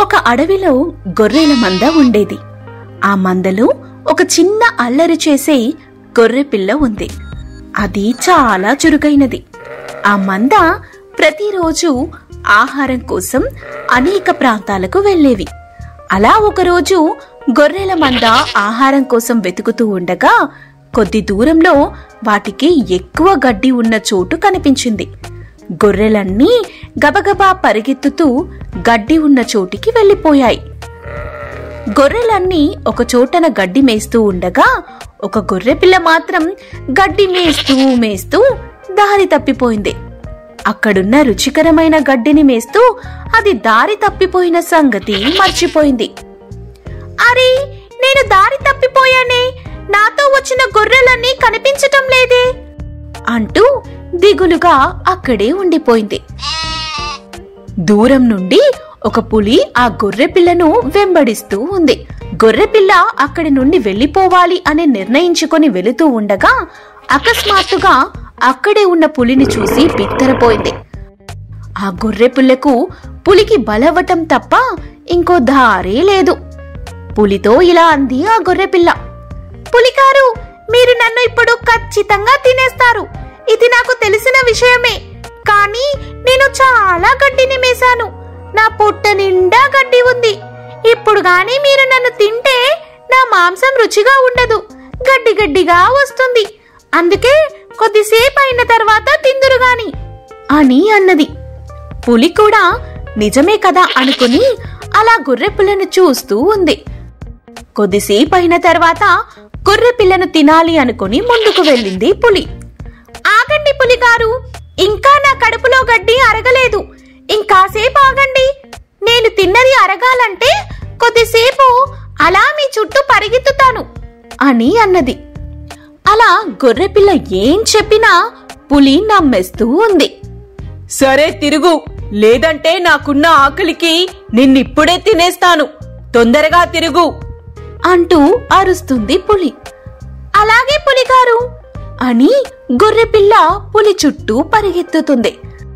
ఒక అడవిలో గొర్రెల మంద ఉండేది ఆ మందలో ఒక చిన్న అల్లరి చేసే గొర్రె పిల్ల ఉంది అది చాలా చురుకైనది ఆ మంద ప్రతిరోజు ఆహారం కోసం అనేక ప్రాంతాలకు వెళ్ళేవి అలా ఒకరోజు గొర్రెల మంద ఆహారం కోసం వెతుకుతూ ఉండగా కొద్ది దూరంలో వాటికి ఎక్కువ గడ్డి ఉన్న చోటు కనిపించింది గొర్రెలన్నీ గబగబా పరిగెత్తుతూ గడ్డి ఉన్న చోటికి వెళ్ళిపోయాయి గొర్రెలన్నీ ఒక చోటన గడ్డి మేస్తూ ఉండగా ఒక గొర్రె పిల్ల మాత్రం గడ్డి మేస్తూ మేస్తూ దారి తప్పిపోయింది అక్కడున్న రుచికరమైన గడ్డిని మేస్తూ అది దారి తప్పిపోయిన సంగతి మర్చిపోయింది అరే నేను దారి తప్పిపోయానే నాతో వచ్చిన గొర్రెలన్నీ కనిపించటం లేదే అంటూ దిగులుగా అక్కడే ఉండిపోయింది దూరం నుండి ఒక పులి ఆ గొర్రె పిల్లను వెంబడిస్తూ ఉంది గొర్రె పిల్ల అక్కడి నుండి వెళ్లిపోవాలి అని నిర్ణయించుకొని వెళుతూ ఉండగా అకస్మాత్తుగా అక్కడే ఉన్న పులిని చూసి బిత్తరపోయింది ఆ గొర్రె పిల్లకు పులికి బలవటం తప్ప ఇంకో దారే లేదు పులితో ఇలా అంది ఆ గొర్రె పిల్ల పులికారు మీరు నన్ను ఇప్పుడు ఖచ్చితంగా తినేస్తారు ఇది నాకు తెలిసిన విషయమే కానీ నేను చాలా గడ్డిని మేశాను నా పొట్ట నిండా గడ్డి ఉంది ఇప్పుడు గాని మీరు నన్ను తింటే నా మాంసం రుచిగా ఉండదు గడ్డి గడ్డిగా వస్తుంది అందుకే కొద్దిసేపు అయిన తర్వాత తిందురు గాని అని అన్నది పులి కూడా నిజమే కదా అనుకుని అలా గొర్రె పిల్లను చూస్తూ ఉంది కొద్దిసేపు అయిన తర్వాత గొర్రె పిల్లను తినాలి అనుకుని ముందుకు వెళ్ళింది పులి ఆగండి పులిగారు ఇంకా నా కడుపులో గడ్డి అరగలేదు ఇంకాసేపు ఆగండి నేను తిన్నది అరగాలంటే కొద్దిసేపు అలా మీ చుట్టూ పరిగెత్తుతాను అని అన్నది అలా గొర్రెపిల్ల ఏం చెప్పినా పులి నమ్మేస్తూ ఉంది సరే తిరుగు లేదంటే నాకున్న ఆకలికి నిన్నిప్పుడే తినేస్తాను తొందరగా తిరుగు అంటూ అరుస్తుంది పులి అలాగే పులిగారు అని గొర్రెపిల్ల పులి చుట్టూ పరిగెత్తుతుంది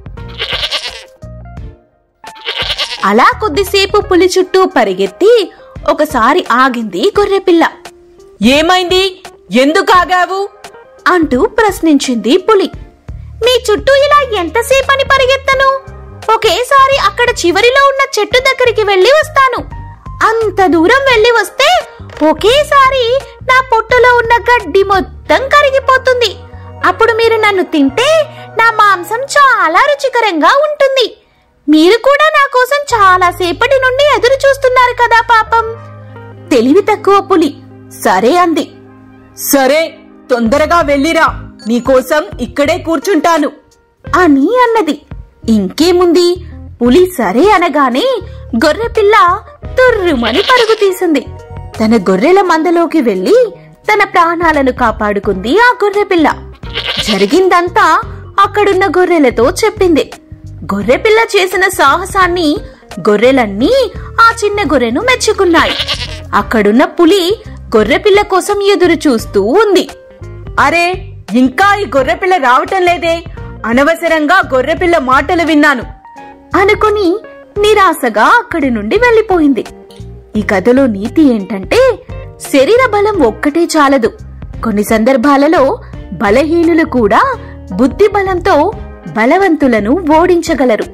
అలా కొద్దిసేపు పులి చుట్టూ పరిగెత్తి ఒకసారి ఆగింది గొర్రెపిల్ల ఏమైంది ఎందుకు ఆగావు అంటూ ప్రశ్నించింది పులి మీ చుట్టూ ఇలా ఎంతసేపని పరిగెత్తను ఒకేసారి అక్కడ చివరిలో ఉన్న చెట్టు దగ్గరికి వెళ్ళి వస్తాను అంత దూరం వెళ్ళి వస్తే ఒకేసారి నా పొట్టులో ఉన్న గడ్డి మొత్తం కరిగిపోతుంది అప్పుడు మీరు నన్ను తింటే నా మాంసం చాలా రుచికరంగా ఉంటుంది మీరు కూడా నా కోసం చాలా సేపటి నుండి ఎదురు చూస్తున్నారు కదా పాపం తెలివి తక్కువ పులి సరే అంది సరే తొందరగా వెళ్ళిరా నీకోసం ఇక్కడే కూర్చుంటాను అని అన్నది ఇంకేముంది పులి సరే అనగానే గొర్రెపిల్ల తుర్రుమని పరుగు తీసింది తన గొర్రెల మందలోకి వెళ్లి తన ప్రాణాలను కాపాడుకుంది ఆ గొర్రెపిల్ల జరిగిందంతా అక్కడున్న గొర్రెలతో చెప్పింది గొర్రెపిల్ల చేసిన సాహసాన్ని గొర్రెలన్నీ ఆ చిన్న గొర్రెను మెచ్చుకున్నాయి అక్కడున్న పులి గొర్రెపిల్ల కోసం ఎదురు చూస్తూ ఉంది అరే ఇంకా ఈ గొర్రెపిల్ల రావటం లేదే అనవసరంగా గొర్రెపిల్ల మాటలు విన్నాను అనుకుని నిరాశగా అక్కడి నుండి వెళ్ళిపోయింది ఈ కథలో నీతి ఏంటంటే శరీర బలం ఒక్కటే చాలదు కొన్ని సందర్భాలలో బలహీనులు కూడా బుద్ధి బలంతో బలవంతులను ఓడించగలరు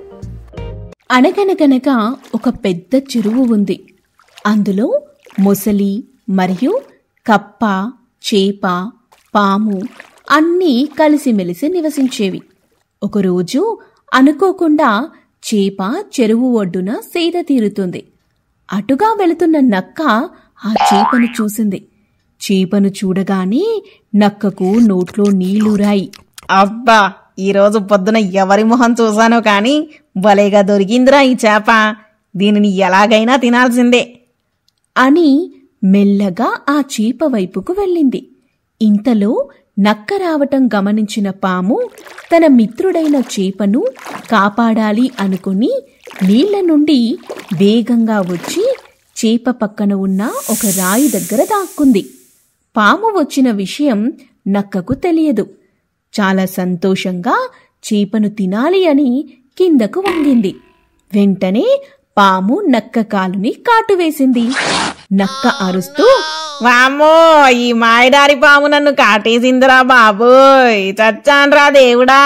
అనగనగనగా ఒక పెద్ద చెరువు ఉంది అందులో మొసలి మరియు కప్ప చేప పాము అన్నీ కలిసిమెలిసి నివసించేవి ఒకరోజు అనుకోకుండా చేప చెరువు ఒడ్డున సేద తీరుతుంది అటుగా వెళుతున్న నక్క ఆ చేపను చూసింది చేపను చూడగానే నక్కకు నోట్లో నీళ్లురాయి అబ్బా ఈరోజు పొద్దున ఎవరి మొహం చూశానో కాని భలేగా దొరికిందిరా ఈ చేప దీనిని ఎలాగైనా తినాల్సిందే అని మెల్లగా ఆ చీప వైపుకు వెళ్ళింది ఇంతలో నక్క రావటం గమనించిన పాము తన మిత్రుడైన చేపను కాపాడాలి అనుకుని నీళ్ల నుండి వేగంగా వచ్చి చేప పక్కన ఉన్న ఒక రాయి దగ్గర దాక్కుంది పాము వచ్చిన విషయం నక్కకు తెలియదు చాలా సంతోషంగా చేపను తినాలి అని కిందకు వంగింది వెంటనే పాము నక్క కాలుని కాటువేసింది నక్క అరుస్తూ వామ్మో ఈ మాయదారి పాము నన్ను కాటేసిందిరా బాబోయ్ చచ్చాన్రా దేవుడా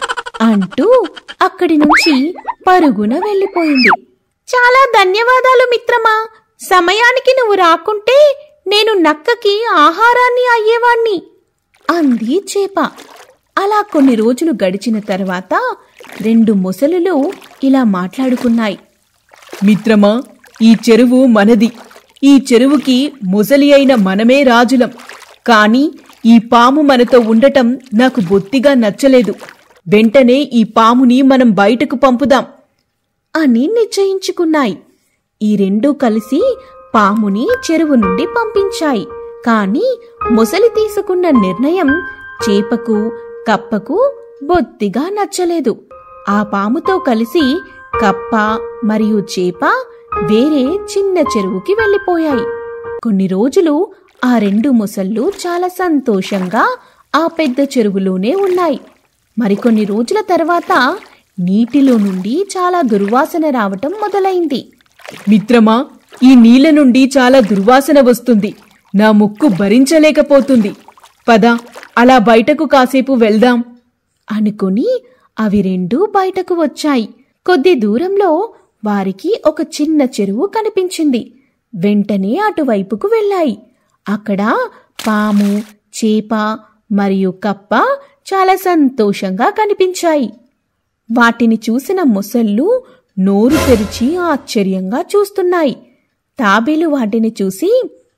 అంటూ అక్కడి నుంచి పరుగున వెళ్ళిపోయింది చాలా ధన్యవాదాలు మిత్రమా సమయానికి నువ్వు రాకుంటే నేను నక్కకి ఆహారాన్ని అయ్యేవాణ్ణి అంది చేప అలా కొన్ని రోజులు గడిచిన తర్వాత రెండు ముసలులు ఇలా మాట్లాడుకున్నాయి మిత్రమా ఈ చెరువు మనది ఈ చెరువుకి ముసలి అయిన మనమే రాజులం కాని ఈ పాము మనతో ఉండటం నాకు బొత్తిగా నచ్చలేదు వెంటనే ఈ పాముని మనం బయటకు పంపుదాం అని నిశ్చయించుకున్నాయి ఈ రెండూ కలిసి పాముని చెరువు నుండి పంపించాయి కాని ముసలి తీసుకున్న నిర్ణయం చేపకు కప్పకు బొత్తిగా నచ్చలేదు ఆ పాముతో కలిసి కప్ప మరియు చేప వేరే చిన్న చెరువుకి వెళ్ళిపోయాయి కొన్ని రోజులు ఆ రెండు ముసళ్ళు చాలా సంతోషంగా ఆ పెద్ద చెరువులోనే ఉన్నాయి మరికొన్ని రోజుల తర్వాత నీటిలో నుండి చాలా దుర్వాసన రావటం మొదలైంది మిత్రమా ఈ నీళ్ల నుండి చాలా దుర్వాసన వస్తుంది నా ముక్కు భరించలేకపోతుంది పద అలా బయటకు కాసేపు వెళ్దాం అనుకుని అవి రెండూ బయటకు వచ్చాయి కొద్ది దూరంలో వారికి ఒక చిన్న చెరువు కనిపించింది వెంటనే అటువైపుకు వెళ్ళాయి అక్కడ పాము చేప మరియు కప్ప చాలా సంతోషంగా కనిపించాయి వాటిని చూసిన ముసళ్ళు నోరు తెరిచి ఆశ్చర్యంగా చూస్తున్నాయి తాబేలు వాటిని చూసి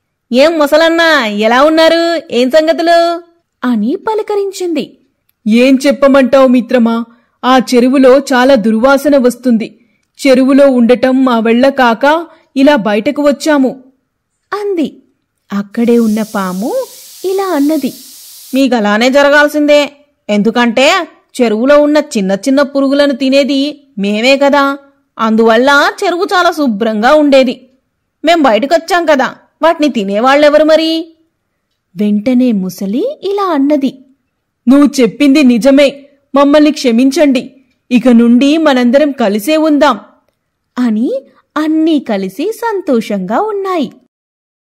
ఏం ముసలన్నా ఎలా ఉన్నారు ఏం సంగతులు అని పలకరించింది ఏం చెప్పమంటావు మిత్రమా ఆ చెరువులో చాలా దుర్వాసన వస్తుంది చెరువులో ఉండటం మా వెళ్ళ కాక ఇలా బయటకు వచ్చాము అంది అక్కడే ఉన్న పాము ఇలా అన్నది మీకు అలానే జరగాల్సిందే ఎందుకంటే చెరువులో ఉన్న చిన్న చిన్న పురుగులను తినేది మేమే కదా అందువల్ల చెరువు చాలా శుభ్రంగా ఉండేది మేం బయటకొచ్చాం కదా వాటిని తినేవాళ్ళెవరు మరి వెంటనే ముసలి ఇలా అన్నది నువ్వు చెప్పింది నిజమే మమ్మల్ని క్షమించండి ఇక నుండి మనందరం కలిసే ఉందాం అని అన్నీ కలిసి సంతోషంగా ఉన్నాయి